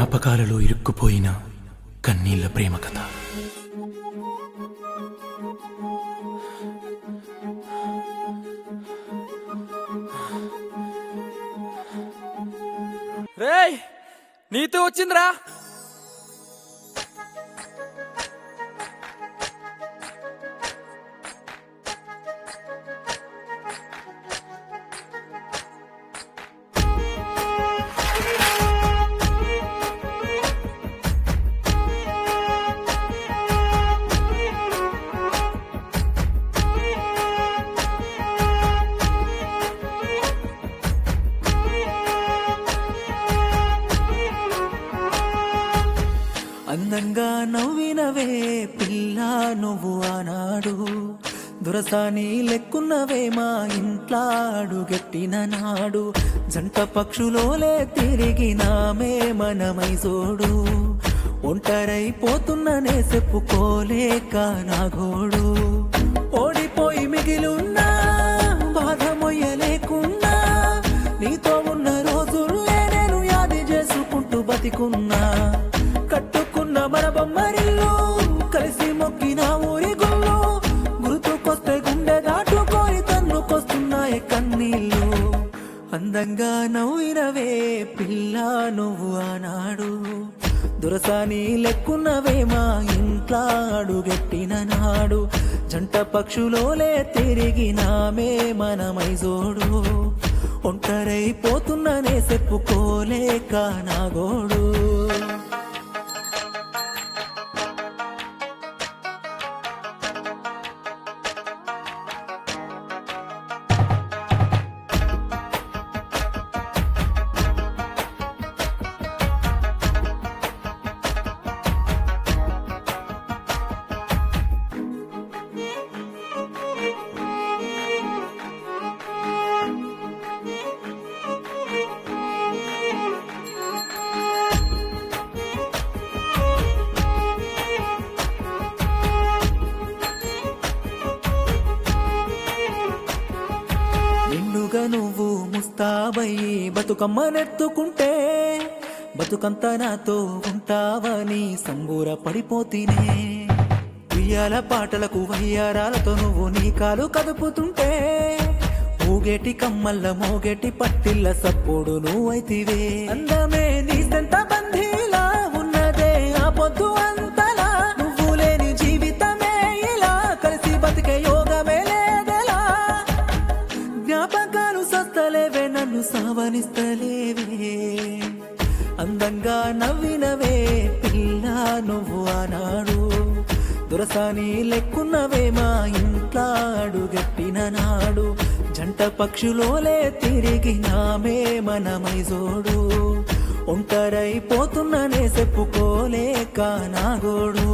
జ్ఞాపకాలలో ఇరుక్కుపోయిన కన్నీళ్ల ప్రేమ కథ రేయ్ నీతో వచ్చిందిరా అందంగా నవ్వినవే పిల్ల నువ్వు ఆనాడు దురసాని లెక్కున్నవే మా ఇంట్లో అడుగెట్టిన నాడు జంట పక్షులోలే తిరిగినామే మనమై జోడు ఒంటరైపోతున్ననే చెప్పుకోలేక నా గోడు ఓడిపోయి మిగిలున్నా బాధ మొయ్యలేకున్నా నీతో ఉన్న రోజుల్లే నేను యాది చేసుకుంటూ బతికున్నా కట్టుకున్న మన బొమ్మరిల్లు కలిసి మొక్కిన ఊరి గుళ్ళు గుర్తుకొస్తే గుండె దాటుకొని తన్నుకొస్తున్నాయి కన్నీళ్ళు అందంగా నవ్వినవే పిల్ల నువ్వు ఆనాడు దురసాని లెక్కున్నవే మా ఇంట్లో అడుగెట్టిన నాడు జంట పక్షులోలే తిరిగినామే మనమై జోడు ఒంటరైపోతున్ననే చెప్పుకోలేక నా గోడు నిండుగా నువ్వు ముస్తాబయ్యి బతుకమ్మనెత్తుకుంటే బతుకంత నాతో ఉంటావని సంబూర పడిపోతీనే ఉయ్యాల పాటలకు వయ్యారాలతో నువ్వు నీ కాలు కదుపుతుంటే ఊగేటి కమ్మల్ల మోగేటి పట్టిల్ల సప్పుడు నువ్వైతివే అందమే నీ సెంత బంధీలా ఉన్నదే ఆ పొద్దు అంతలా నువ్వు లేని జీవితమే ఇలా కలిసి బతికే యోగమే లేదెలా జ్ఞాపకాలు సస్తలేవే నన్ను సావనిస్తలేవే అందంగా నవ్వినవే పిల్ల నువ్వు ఆనాడు దురసాని లెక్కున్నవే మా ఇంట్లో అడుగట్టిన నాడు జంట పక్షులోలే తిరిగినామే మనమై జోడు ఒంటరైపోతున్ననే చెప్పుకోలేక నా గోడు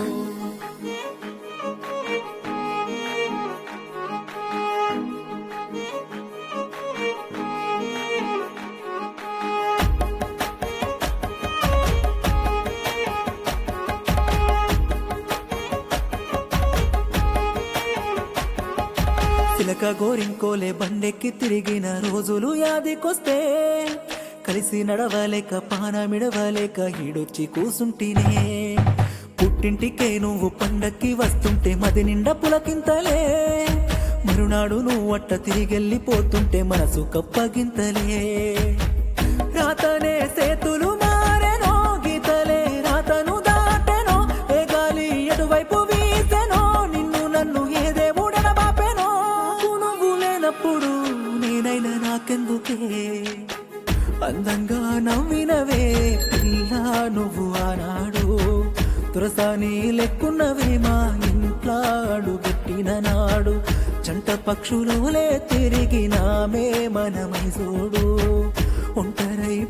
చిలక గోరింకోలే బండెక్కి తిరిగిన రోజులు యాదికొస్తే కలిసి నడవలేక పానమిడవలేక ఈడొచ్చి కూసుంటినే పుట్టింటికే నువ్వు పండక్కి వస్తుంటే మది నిండా పులకింతలే మరునాడు నువ్వు అట్ట తిరిగెళ్ళిపోతుంటే మనసు కప్పగింతలే రాతనే సేతులు మారెనో గీతలే రాతను దాటెనో ఏ గాలి ఎటువైపు వీసెనో నిన్ను నన్ను ఏ దేవుడన బాపెనో నువ్వు లేనప్పుడు నేనైనా నాకెందుకే అందంగా నవ్వినవే పిల్ల నువ్వు ఆనాడు తురసాని లెక్కున్నవే మా ఇంట్లో అడుగెట్టిన నాడు జంట పక్షులోలే తిరిగినామే మనమై చూడు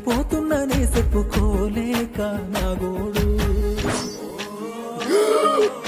ఒంటరైపోతున్ననే చెప్పుకోలేక నా గోడు